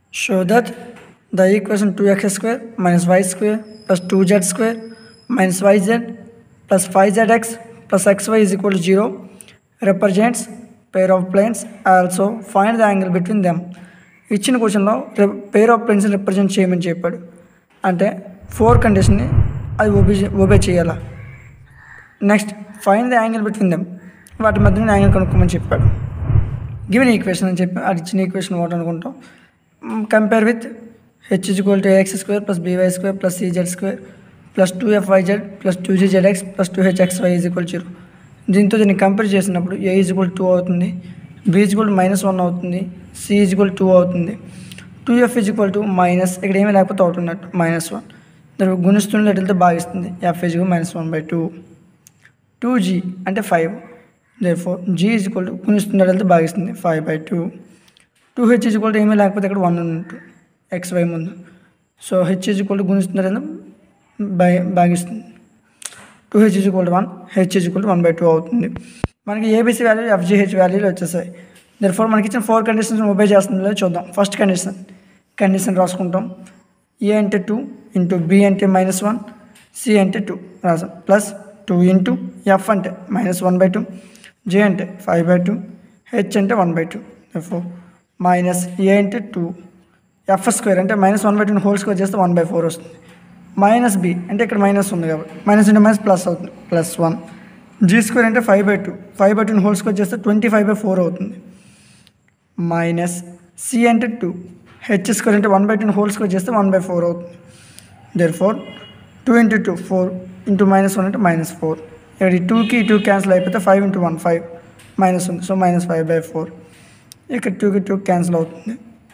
Show that the equation 2x square minus y square plus 2z square minus yz plus 5zx plus xy is equal to 0 represents pair of planes. Also find the angle between them. ఇచ్చిన క్వశ్చన్లో pair of planes represent చేయమని చెప్పాడు అంటే four కండిషన్ని అది obey obey చేయాలా next find the angle between them వాటి మధ్యన యాంగిల్ కనుక్కోమని చెప్పాడు గివెన్ ఈక్వేషన్ అని చెప్పి అది ఇచ్చిన ఈక్వేషన్ ఒకటి అనుకుంటాం compare with H equal to X square plus BY square plus CZ square plus two FIZ plus two GZX plus two HXY is equal zero దీంతో దీన్ని కంపేర్ చేసినప్పుడు ఏ ఈజ్ ఈక్వల్ టూ అవుతుంది B is equal minus one అవుతుంది C is equal two అవుతుంది two F is equal to minus ఇక్కడ ఏమీ లేకపోతే అవుతున్నట్టు మైనస్ వన్ దాని గుణిస్తున్న లెటర్తో భాగిస్తుంది F is minus one by two two G అంటే five therefore G is equal to గుణిస్తున్నట్లయితే భాగిస్తుంది five by two two H is equal to ఏమీ లేకపోతే ఇక్కడ వన్ ఉన్నట్టు ఎక్స్ వై ముందు so H is equal to గుణిస్తున్నట్లయితే by భాగిస్తుంది two H is equal to one H is equal to one by two అవుతుంది మనకి ఏబీసీ వాల్యూ ఎఫ్జిహెచ్ వాల్యూలు వచ్చేసాయి దర్ ఫోర్ మనకి ఇచ్చిన ఫోర్ కండిషన్స్ ఒబే చేస్తుందో చూద్దాం ఫస్ట్ కండిషన్ కండిషన్ రాసుకుంటాం ఏ అంటే టూ ఇంటూ బి అంటే మైనస్ వన్ సి అంటే టూ రాసాం ప్లస్ టూ ఇంటూ ఎఫ్ అంటే minus one by two G అంటే ఫైవ్ బై టూ హెచ్ అంటే one by two four minus A అంటే టూ ఎఫ్ స్క్వేర్ అంటే minus one by two whole square చేస్తే one by four వస్తుంది minus B అంటే ఇక్కడ minus ఉంది కాబట్టి మైనస్ ఇంటూ మైనస్ ప్లస్ అవుతుంది ప్లస్ వన్ జీ స్క్వేర్ అంటే five by two five by two whole square చేస్తే ట్వంటీ ఫైవ్ బై ఫోర్ అవుతుంది మైనస్ సి అంటే టూ హెచ్ స్క్వేర్ అంటే one by two whole square చేస్తే one by four అవుతుంది therefore two into two four into minus one అంటే minus four ఇక్కడ ఈ టూకి టూ క్యాన్సిల్ అయిపోతే five into one five minus ఉంది so minus five by four ఇక్కడ టూకి టూ క్యాన్సిల్ అవుతుంది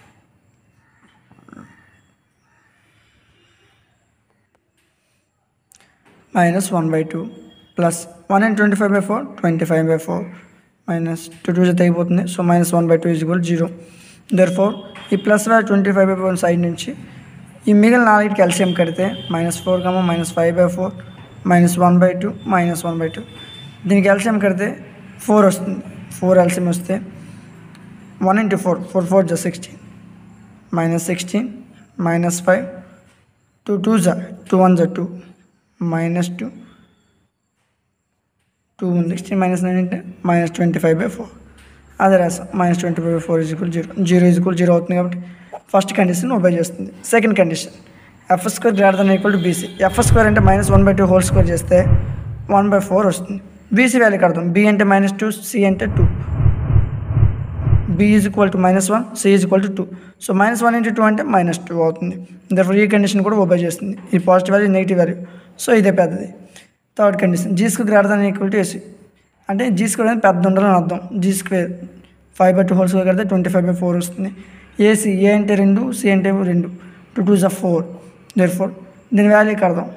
minus one by two plus one and twenty five by four twenty five by four minus two two జత అయిపోతుంది so minus one by two is equal zero therefore ఈ plus value twenty five by four side నుంచి ఈ మిగిలిన నాలుగిటికి LCM కడితే minus four comma minus five by four minus one by two minus one by two దీనికి LCM కడితే four వస్తుంది four LCM వస్తే one into four four four జా sixteen minus sixteen minus five two two జా two one జా two minus two two ఉంది sixteen minus nine అంటే minus twenty five by four అదే రాసాం minus twenty five by four equal zero zero equal zero అవుతుంది కాబట్టి first condition obey చేస్తుంది second condition F square greater than equal to BC F square అంటే minus one by two whole square చేస్తే one by four వస్తుంది BC value కడతాం B అంటే minus two C అంటే two B is equal to minus one C is equal to two so minus one into two అంటే minus two అవుతుంది therefore ఈ condition కూడా obey చేస్తుంది ఈ positive value negative value so ఇదే పెద్దది third condition G square greater than equal to AC అంటే G square అనేది పెద్ద ఉండాలని అర్థం G square five by two whole square కడితే ట్వంటీ ఫైవ్ బై ఫోర్ వస్తుంది ఏసీ ఏ అంటే రెండు సి అంటే రెండు టూ టూ జా ఫోర్ దేర్ ఫోర్ దీని వాల్యూ కడదాం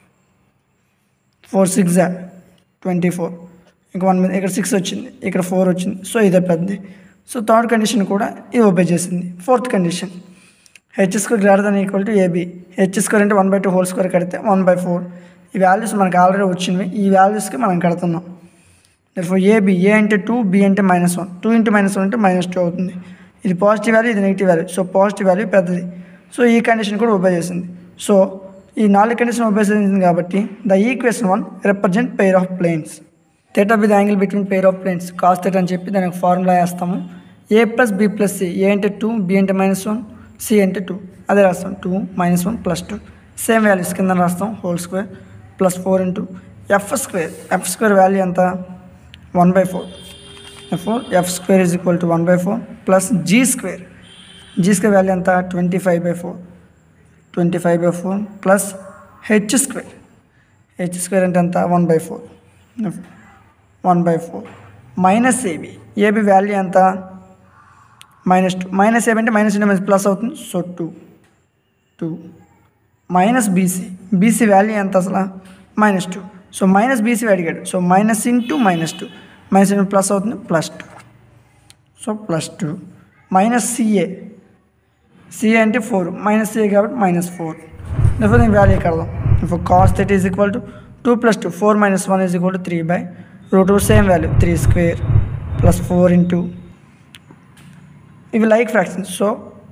ఫోర్ సిక్స్ జా ట్వంటీ ఫోర్ ఇంకా వన్ మీద ఇక్కడ సిక్స్ వచ్చింది ఇక్కడ ఫోర్ వచ్చింది సో ఇదే పెద్దది సో థర్డ్ కండిషన్ కూడా ఇది ఒబే చేసింది fourth condition H square greater than equal to AB H square అంటే one by two whole square కడితే వన్ బై ఫోర్ ఈ వాల్యూస్ మనకు ఆల్రెడీ వచ్చినవి ఈ వాల్యూస్కి మనం కడుతున్నాం ఫర్ ఏబి ఏ అంటే టూ బి అంటే minus one two into minus one అంటే మైనస్ టూ అవుతుంది ఇది పాజిటివ్ వాల్యూ ఇది negative value so positive value పెద్దది సో ఈ కండిషన్ కూడా ఒబే చేసింది సో ఈ నాలుగు కండిషన్ ఒబే చేసింది కాబట్టి the equation one represent pair of planes theta with angle between pair of planes cos theta అని చెప్పి దానికి ఫార్ములా వేస్తాము A plus B plus C A అంటే టూ బి అంటే మైనస్ వన్ సి అంటే టూ అదే రాస్తాం two minus one plus two same values కింద రాస్తాం whole square plus four into F square F square value ఎంత one by four four F square is equal to one by four plus G square G square value ఎంత twenty five by four twenty five by four plus H square H square అంటే ఎంత one by four one by four minus AB AB value ఎంత minus two minus AB అంటే minus into minus plus అవుతుంది so two two minus BC BC value ఎంత అసలు minus two so minus BC అడిగాడు so minus into minus two minus into plus అవుతుంది plus two so plus two minus CA CA అంటే four minus CA కాబట్టి minus four derfor దీని value కడదాం ఇప్పుడు cos thirty is equal to two plus two four minus one is equal to three by root same value three square plus four into ఇవి like fractions so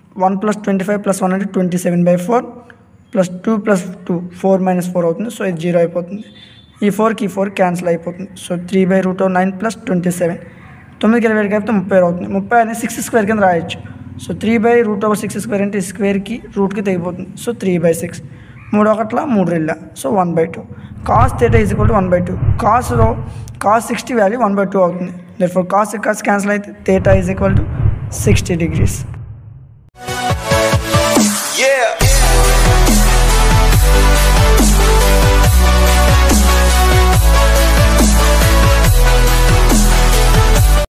one plus twenty five plus one అంటే twenty seven by four plus two plus two four minus four అవుతుంది so ఇది zero అయిపోతుంది ఈ ఫోర్కి ఈ four cancel అయిపోతుంది so three by root over nine plus twenty seven తొమ్మిదికి ఇరవై ఏడు కలిపితే ముప్పై అవుతుంది ముప్పై అనేది సిక్స్ స్క్వేర్ కింద రాయొచ్చు so three by root over six square అంటే స్క్వేర్కి రూట్కి తెగిపోతుంది సో త్రీ బై సిక్స్ మూడు ఒకట్ల మూడు రెళ్ళ so one by two cos theta is equal to one by two కాస్లో cos sixty value one by two అవుతుంది therefore cos cos cancel అయితే theta is equal to sixty degrees